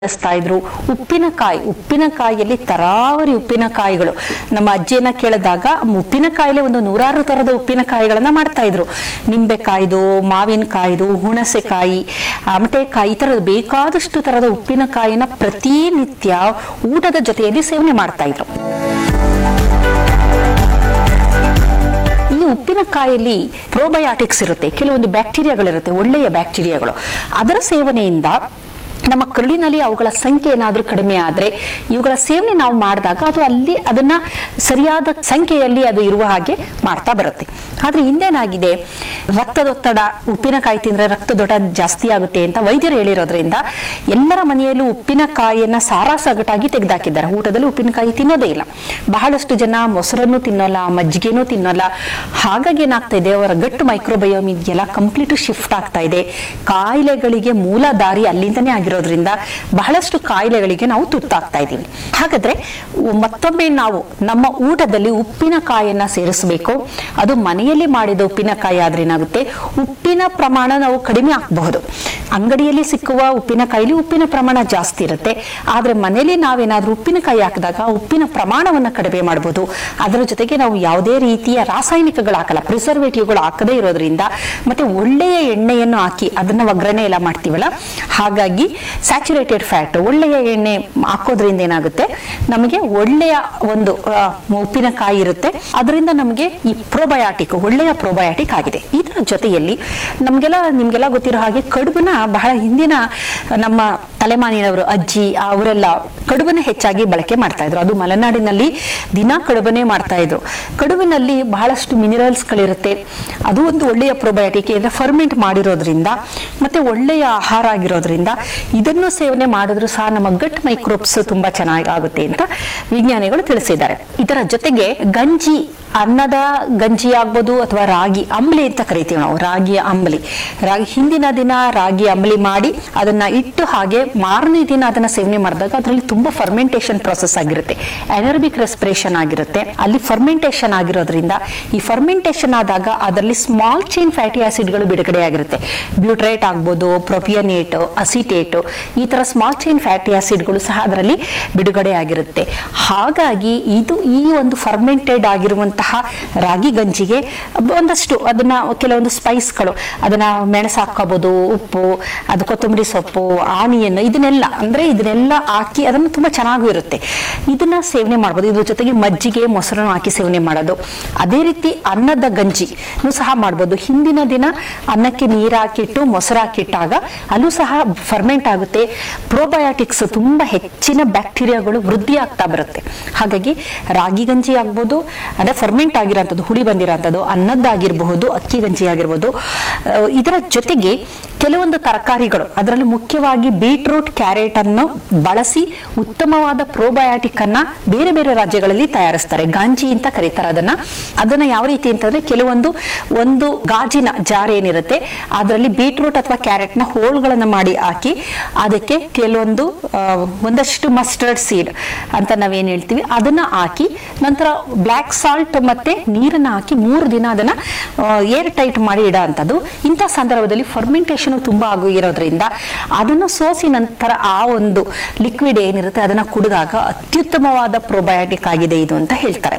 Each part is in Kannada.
ಬಳಸ್ತಾ ಇದ್ರು ಉಪ್ಪಿನಕಾಯಿ ಉಪ್ಪಿನಕಾಯಿಯಲ್ಲಿ ತರಾವರಿ ಉಪ್ಪಿನಕಾಯಿಗಳು ನಮ್ಮ ಅಜ್ಜಿಯನ್ನ ಕೇಳಿದಾಗ ಉಪ್ಪಿನಕಾಯಿಲೆ ಒಂದು ನೂರಾರು ತರದ ಉಪ್ಪಿನಕಾಯಿಗಳನ್ನ ಮಾಡ್ತಾ ಇದ್ರು ನಿಂಬೆಕಾಯ್ದು ಮಾವಿನಕಾಯ್ದು ಹುಣಸೆಕಾಯಿ ಆಮಟೆಕಾಯಿ ಈ ತರದ ಬೇಕಾದಷ್ಟು ತರದ ಉಪ್ಪಿನಕಾಯಿನ ಪ್ರತಿನಿತ್ಯ ಊಟದ ಜೊತೆಯಲ್ಲಿ ಸೇವನೆ ಮಾಡ್ತಾ ಇದ್ರು ಈ ಉಪ್ಪಿನಕಾಯಲ್ಲಿ ಪ್ರೋಬಯಾಟಿಕ್ಸ್ ಇರುತ್ತೆ ಕೆಲವೊಂದು ಬ್ಯಾಕ್ಟೀರಿಯಾಗಳಿರುತ್ತೆ ಒಳ್ಳೆಯ ಬ್ಯಾಕ್ಟೀರಿಯಾಗಳು ಅದರ ಸೇವನೆಯಿಂದ ನಮ್ಮ ಕರುಳಿನಲ್ಲಿ ಅವುಗಳ ಸಂಖ್ಯೆ ಏನಾದ್ರೂ ಕಡಿಮೆ ಆದ್ರೆ ಇವುಗಳ ಸೇವನೆ ನಾವು ಮಾಡಿದಾಗ ಅದು ಅಲ್ಲಿ ಅದನ್ನ ಸರಿಯಾದ ಸಂಖ್ಯೆಯಲ್ಲಿ ಅದು ಇರುವ ಹಾಗೆ ಮಾಡ್ತಾ ಬರುತ್ತೆ ಆದ್ರೆ ಹಿಂದೇನಾಗಿದೆ ರಕ್ತದೊತ್ತಡ ಉಪ್ಪಿನಕಾಯಿ ತಿಂದ್ರೆ ರಕ್ತದೊತ್ತಡ ಜಾಸ್ತಿ ಆಗುತ್ತೆ ಅಂತ ವೈದ್ಯರು ಹೇಳಿರೋದ್ರಿಂದ ಎಲ್ಲರ ಮನೆಯಲ್ಲೂ ಉಪ್ಪಿನಕಾಯಿಯನ್ನ ಸಾರಾಸಗಟಾಗಿ ತೆಗೆದಾಕಿದ್ದಾರೆ ಊಟದಲ್ಲಿ ಉಪ್ಪಿನಕಾಯಿ ತಿನ್ನೋದೇ ಇಲ್ಲ ಬಹಳಷ್ಟು ಜನ ಮೊಸರನ್ನು ತಿನ್ನೋಲ್ಲ ಮಜ್ಜಿಗೆನೂ ತಿನ್ನೋಲ್ಲ ಹಾಗಾಗಿ ಏನಾಗ್ತಾ ಇದೆ ಅವರ ಗಟ್ಟು ಮೈಕ್ರೋಬಯೋಮ್ ಇದೆಯಲ್ಲ ಕಂಪ್ಲೀಟ್ ಶಿಫ್ಟ್ ಆಗ್ತಾ ಇದೆ ಕಾಯಿಲೆಗಳಿಗೆ ಮೂಲ ದಾರಿ ಅಲ್ಲಿಂದನೇ ಆಗಿರೋದ್ರಿಂದ ಬಹಳಷ್ಟು ಕಾಯಿಲೆಗಳಿಗೆ ನಾವು ತುತ್ತಾಗ್ತಾ ಇದ್ದೀವಿ ಹಾಗಾದ್ರೆ ಮತ್ತೊಮ್ಮೆ ನಾವು ನಮ್ಮ ಊಟದಲ್ಲಿ ಉಪ್ಪಿನಕಾಯಿಯನ್ನ ಸೇರಿಸಬೇಕು ಅದು ಮನೆಯಲ್ಲಿ ಮಾಡಿದ ಉಪ್ಪಿನಕಾಯಿ ಆದ್ರೆ ಏನಾಗುತ್ತೆ ಉಪ್ಪಿನ ಪ್ರಮಾಣ ನಾವು ಕಡಿಮೆ ಹಾಕಬಹುದು ಅಂಗಡಿಯಲ್ಲಿ ಸಿಕ್ಕುವ ಉಪ್ಪಿನಕಾಯಿಲಿ ಉಪ್ಪಿನ ಪ್ರಮಾಣ ಜಾಸ್ತಿ ಇರುತ್ತೆ ಆದ್ರೆ ಮನೆಯಲ್ಲಿ ನಾವೇನಾದ್ರೂ ಉಪ್ಪಿನಕಾಯಿ ಹಾಕಿದಾಗ ಉಪ್ಪಿನ ಪ್ರಮಾಣವನ್ನ ಕಡಿಮೆ ಮಾಡಬಹುದು ಅದರ ಜೊತೆಗೆ ನಾವು ಯಾವುದೇ ರೀತಿಯ ರಾಸಾಯನಿಕಗಳು ಹಾಕಲ್ಲ ಪ್ರಿಸರ್ವೇಟಿವ್ಗಳು ಹಾಕದೇ ಇರೋದ್ರಿಂದ ಮತ್ತೆ ಒಳ್ಳೆಯ ಎಣ್ಣೆಯನ್ನು ಹಾಕಿ ಅದನ್ನ ಒಗ್ಗರಣೆ ಎಲ್ಲ ಮಾಡ್ತೀವಲ್ಲ ಹಾಗಾಗಿ ಸ್ಯಾಚುರೇಟೆಡ್ ಫ್ಯಾಟ್ ಒಳ್ಳೆಯ ಎಣ್ಣೆ ಹಾಕೋದ್ರಿಂದ ಏನಾಗುತ್ತೆ ನಮಗೆ ಒಳ್ಳೆಯ ಒಂದು ಆ, ಉಪ್ಪಿನಕಾಯಿ ಇರುತ್ತೆ ಅದರಿಂದ ನಮಗೆ ಈ ಪ್ರೋಬಯಾಟಿಕ್ ಒಳ್ಳೆಯ ಪ್ರೋಬಯಾಟಿಕ್ ಆಗಿದೆ ಇದರ ಜೊತೆಯಲ್ಲಿ ನಮ್ಗೆಲ್ಲ ನಿಮ್ಗೆಲ್ಲ ಗೊತ್ತಿರೋ ಹಾಗೆ ಕಡುಬನ್ನ ಬಹಳ ಹಿಂದಿನ ನಮ್ಮ ತಲೆಮಾನಿನವರು ಅಜ್ಜಿ ಅವರೆಲ್ಲ ಕಡುಬನ್ನ ಹೆಚ್ಚಾಗಿ ಬಳಕೆ ಮಾಡ್ತಾ ಇದ್ರು ಅದು ಮಲೆನಾಡಿನಲ್ಲಿ ದಿನ ಕಡುಬನ್ನೇ ಮಾಡ್ತಾ ಇದ್ರು ಕಡುಬಿನಲ್ಲಿ ಬಹಳಷ್ಟು ಮಿನರಲ್ಸ್ ಗಳಿರುತ್ತೆ ಅದು ಒಂದು ಒಳ್ಳೆಯ ಪ್ರೋಬಯೋಟಿಕ್ ಅಂದ್ರೆ ಫರ್ಮೆಂಟ್ ಮಾಡಿರೋದ್ರಿಂದ ಮತ್ತೆ ಒಳ್ಳೆಯ ಆಹಾರ ಆಗಿರೋದ್ರಿಂದ ಇದನ್ನು ಸೇವನೆ ಮಾಡಿದ್ರು ಸಹ ನಮ್ಮ ಗಟ್ ಮೈಕ್ರೋಬ್ಸ್ ತುಂಬಾ ಚೆನ್ನಾಗಿ ಆಗುತ್ತೆ ಅಂತ ವಿಜ್ಞಾನಿಗಳು ತಿಳಿಸಿದ್ದಾರೆ ಇದರ ಜೊತೆಗೆ ಗಂಜಿ ಅನ್ನದ ಗಂಜಿ ಆಗ್ಬೋದು ಅಥವಾ ರಾಗಿ ಅಂಬಲಿ ಅಂತ ಕರಿತೀವಿ ನಾವು ರಾಗಿಯ ಅಂಬಲಿ ರಾಗಿ ಹಿಂದಿನ ದಿನ ರಾಗಿ ಅಂಬಲಿ ಮಾಡಿ ಅದನ್ನ ಇಟ್ಟು ಹಾಗೆ ಮಾರನೇ ದಿನ ಅದನ್ನ ಸೇವನೆ ಮಾಡಿದಾಗ ಅದರಲ್ಲಿ ತುಂಬಾ ಫರ್ಮೆಂಟೇಶನ್ ಪ್ರೊಸೆಸ್ ಆಗಿರುತ್ತೆ ಎನರ್ಬಿಕ್ ರೆಸ್ಪಿರೇಷನ್ ಆಗಿರುತ್ತೆ ಅಲ್ಲಿ ಫರ್ಮೆಂಟೇಶನ್ ಆಗಿರೋದ್ರಿಂದ ಈ ಫರ್ಮೆಂಟೇಶನ್ ಆದಾಗ ಅದರಲ್ಲಿ ಸ್ಮಾಲ್ ಚೈನ್ ಫ್ಯಾಟಿ ಆಸಿಡ್ಗಳು ಬಿಡುಗಡೆ ಆಗಿರುತ್ತೆ ಬ್ಯೂಟ್ರೇಟ್ ಆಗ್ಬೋದು ಪ್ರೊಪಿಯನೇಟ್ ಅಸಿಟೇಟ್ ಈ ತರ ಸ್ಮಾಲ್ ಚೈನ್ ಫ್ಯಾಟಿ ಆಸಿಡ್ಗಳು ಸಹ ಅದರಲ್ಲಿ ಬಿಡುಗಡೆ ಆಗಿರುತ್ತೆ ಹಾಗಾಗಿ ಇದು ಈ ಒಂದು ಫರ್ಮೆಂಟೆಡ್ ಆಗಿರುವಂತಹ ರಾಗಿ ಗಂಜಿಗೆ ಒಂದಷ್ಟು ಅದನ್ನ ಕೆಲವೊಂದು ಸ್ಪೈಸ್ಗಳು ಅದನ್ನ ಮೆಣಸು ಹಾಕೋಬಹುದು ಉಪ್ಪು ಅದು ಕೊತ್ತಂಬರಿ ಸೊಪ್ಪು ಆನಿಯನ್ ಇದನ್ನೆಲ್ಲ ಅಂದ್ರೆ ಇದನ್ನೆಲ್ಲ ಹಾಕಿ ಅದನ್ನು ತುಂಬಾ ಚೆನ್ನಾಗೂ ಇರುತ್ತೆ ಇದನ್ನ ಸೇವನೆ ಮಾಡ್ಬೋದು ಇದ್ರ ಜೊತೆಗೆ ಮಜ್ಜಿಗೆ ಮೊಸರನ್ನು ಹಾಕಿ ಸೇವನೆ ಮಾಡೋದು ಅದೇ ರೀತಿ ಅನ್ನದ ಗಂಜಿ ಸಹ ಮಾಡ್ಬೋದು ಹಿಂದಿನ ದಿನ ಅನ್ನಕ್ಕೆ ನೀರು ಹಾಕಿಟ್ಟು ಮೊಸರು ಹಾಕಿಟ್ಟಾಗ ಅಲ್ಲೂ ಸಹ ಫರ್ಮೆಂಟ್ ಆಗುತ್ತೆ ಪ್ರೋಬಯೋಟಿಕ್ಸ್ ತುಂಬಾ ಹೆಚ್ಚಿನ ಬ್ಯಾಕ್ಟೀರಿಯಾಗಳು ವೃದ್ಧಿ ಆಗ್ತಾ ಬರುತ್ತೆ ಹಾಗಾಗಿ ರಾಗಿ ಗಂಜಿ ಆಗ್ಬೋದು ಅಂದ್ರೆ ಫರ್ಮೆಂಟ್ ಆಗಿರೋಂಥದ್ದು ಹುಳಿ ಬಂದಿರೋಂಥದ್ದು ಅನ್ನದ್ದಾಗಿರಬಹುದು ಅಕ್ಕಿ ಗಂಜಿ ಆಗಿರ್ಬೋದು ಆ, ಇದರ ಜೊತೆಗೆ ಕೆಲವೊಂದು ತರಕಾರಿಗಳು ಅದರಲ್ಲಿ ಮುಖ್ಯವಾಗಿ ಬೀಟ್ರೂಟ್ ಕ್ಯಾರೆಟ್ ಅನ್ನು ಬಳಸಿ ಉತ್ತಮವಾದ ಪ್ರೋಬಯೋಟಿಕ್ ಅನ್ನ ಬೇರೆ ಬೇರೆ ರಾಜ್ಯಗಳಲ್ಲಿ ತಯಾರಿಸ್ತಾರೆ ಗಾಂಜಿ ಅಂತ ಕರೀತಾರೆ ಅದನ್ನ ಅದನ್ನ ಯಾವ ರೀತಿ ಅಂತಂದ್ರೆ ಕೆಲವೊಂದು ಒಂದು ಗಾಜಿನ ಜಾರ್ ಏನಿರುತ್ತೆ ಅದರಲ್ಲಿ ಬೀಟ್ರೂಟ್ ಅಥವಾ ಕ್ಯಾರೆಟ್ ನ ಹೋಳ್ಗಳನ್ನ ಮಾಡಿ ಹಾಕಿ ಅದಕ್ಕೆ ಕೆಲವೊಂದು ಆ, ಒಂದಷ್ಟು ಮಸ್ಟರ್ಡ್ ಸೀಡ್ ಅಂತ ನಾವೇನ್ ಹೇಳ್ತೀವಿ ಅದನ್ನ ಹಾಕಿ ನಂತರ ಬ್ಲ್ಯಾಕ್ ಸಾಲ್ಟ್ ಮತ್ತೆ ನೀರನ್ನ ಹಾಕಿ ಮೂರು ದಿನ ಅದನ್ನ ಏರ್ ಟೈಟ್ ಮಾಡಿ ಇಡೋ ಅಂಥದ್ದು ಇಂಥ ಸಂದರ್ಭದಲ್ಲಿ ಫರ್ಮೆಂಟೇಷನ್ ತುಂಬಾ ಆಗಿರೋದ್ರಿಂದ ಅದನ್ನು ಸೋಸಿ ನಂತರ ಆ ಒಂದು ಲಿಕ್ವಿಡ್ ಏನಿರುತ್ತೆ ಅದನ್ನ ಕುಡಿದಾಗ ಅತ್ಯುತ್ತಮವಾದ ಪ್ರೋಬಯೋಟಿಕ್ ಆಗಿದೆ ಇದು ಅಂತ ಹೇಳ್ತಾರೆ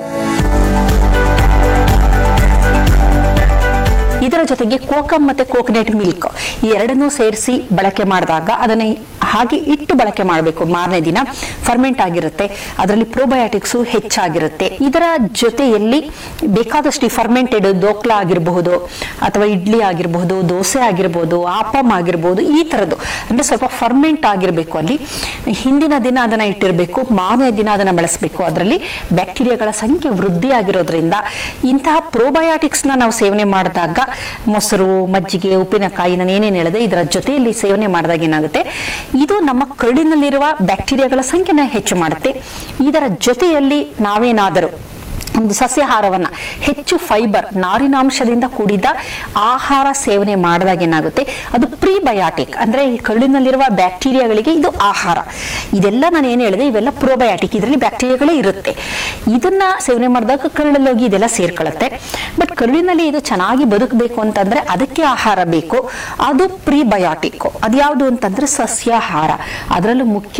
ಇದರ ಜೊತೆಗೆ ಕೋಕಮ್ ಮತ್ತೆ ಕೋಕೋನಟ್ ಮಿಲ್ಕ್ ಈ ಎರಡನ್ನೂ ಸೇರಿಸಿ ಬಳಕೆ ಮಾಡಿದಾಗ ಅದನ್ನ ಹಾಗೆ ಇಟ್ಟು ಬಳಕೆ ಮಾಡಬೇಕು ಮಾರನೇ ದಿನ ಫರ್ಮೆಂಟ್ ಆಗಿರುತ್ತೆ ಅದರಲ್ಲಿ ಪ್ರೋಬಯೋಟಿಕ್ಸ್ ಹೆಚ್ಚಾಗಿರುತ್ತೆ ಇದರ ಜೊತೆಯಲ್ಲಿ ಬೇಕಾದಷ್ಟು ಫರ್ಮೆಂಟೆಡ್ ದೋಕ್ಲಾ ಆಗಿರಬಹುದು ಅಥವಾ ಇಡ್ಲಿ ಆಗಿರಬಹುದು ದೋಸೆ ಆಗಿರಬಹುದು ಆಪಮ್ ಆಗಿರಬಹುದು ಈ ತರದ್ದು ಅಂದ್ರೆ ಸ್ವಲ್ಪ ಫರ್ಮೆಂಟ್ ಆಗಿರಬೇಕು ಅಲ್ಲಿ ಹಿಂದಿನ ದಿನ ಅದನ್ನ ಇಟ್ಟಿರಬೇಕು ಮಾರನೇ ದಿನ ಅದನ್ನ ಬಳಸಬೇಕು ಅದರಲ್ಲಿ ಬ್ಯಾಕ್ಟೀರಿಯಾಗಳ ಸಂಖ್ಯೆ ವೃದ್ಧಿ ಆಗಿರೋದ್ರಿಂದ ಇಂತಹ ಪ್ರೋಬಯೋಟಿಕ್ಸ್ ನ ನಾವು ಸೇವನೆ ಮಾಡಿದಾಗ ಮೊಸರು ಮಜ್ಜಿಗೆ ಉಪ್ಪಿನಕಾಯಿ ನಾನು ಏನೇನು ಹೇಳಿದೆ ಇದರ ಜೊತೆಯಲ್ಲಿ ಸೇವನೆ ಮಾಡಿದಾಗ ಏನಾಗುತ್ತೆ ಇದು ನಮ್ಮ ಕರುಳಿನಲ್ಲಿರುವ ಬ್ಯಾಕ್ಟೀರಿಯಾಗಳ ಸಂಖ್ಯೆನ ಹೆಚ್ಚು ಮಾಡುತ್ತೆ ಇದರ ಜೊತೆಯಲ್ಲಿ ನಾವೇನಾದರೂ ಒಂದು ಸಸ್ಯಾಹಾರವನ್ನ ಹೆಚ್ಚು ಫೈಬರ್ ನಾರಿನಾಂಶದಿಂದ ಕೂಡಿದ ಆಹಾರ ಸೇವನೆ ಮಾಡಿದಾಗ ಏನಾಗುತ್ತೆ ಅದು ಪ್ರೀಬಯಾಟಿಕ್ ಅಂದ್ರೆ ಈ ಕರುಳಿನಲ್ಲಿರುವ ಬ್ಯಾಕ್ಟೀರಿಯಾಗಳಿಗೆ ಇದು ಆಹಾರ ಇದೆಲ್ಲ ನಾನು ಏನು ಹೇಳಿದೆ ಇವೆಲ್ಲ ಪ್ರೋಬಯಾಟಿಕ್ ಇದರಲ್ಲಿ ಬ್ಯಾಕ್ಟೀರಿಯಾಗಳೇ ಇರುತ್ತೆ ಇದನ್ನ ಸೇವನೆ ಮಾಡಿದಾಗ ಕರುಳಲ್ಲಿ ಹೋಗಿ ಇದೆಲ್ಲ ಸೇರ್ಕೊಳ್ಳುತ್ತೆ ಬಟ್ ಕರುಳಿನಲ್ಲಿ ಇದು ಚೆನ್ನಾಗಿ ಬದುಕಬೇಕು ಅಂತಂದ್ರೆ ಅದಕ್ಕೆ ಆಹಾರ ಬೇಕು ಅದು ಪ್ರೀಬಯಾಟಿಕ್ ಅದ್ಯಾವುದು ಅಂತಂದ್ರೆ ಸಸ್ಯಾಹಾರ ಅದರಲ್ಲೂ ಮುಖ್ಯ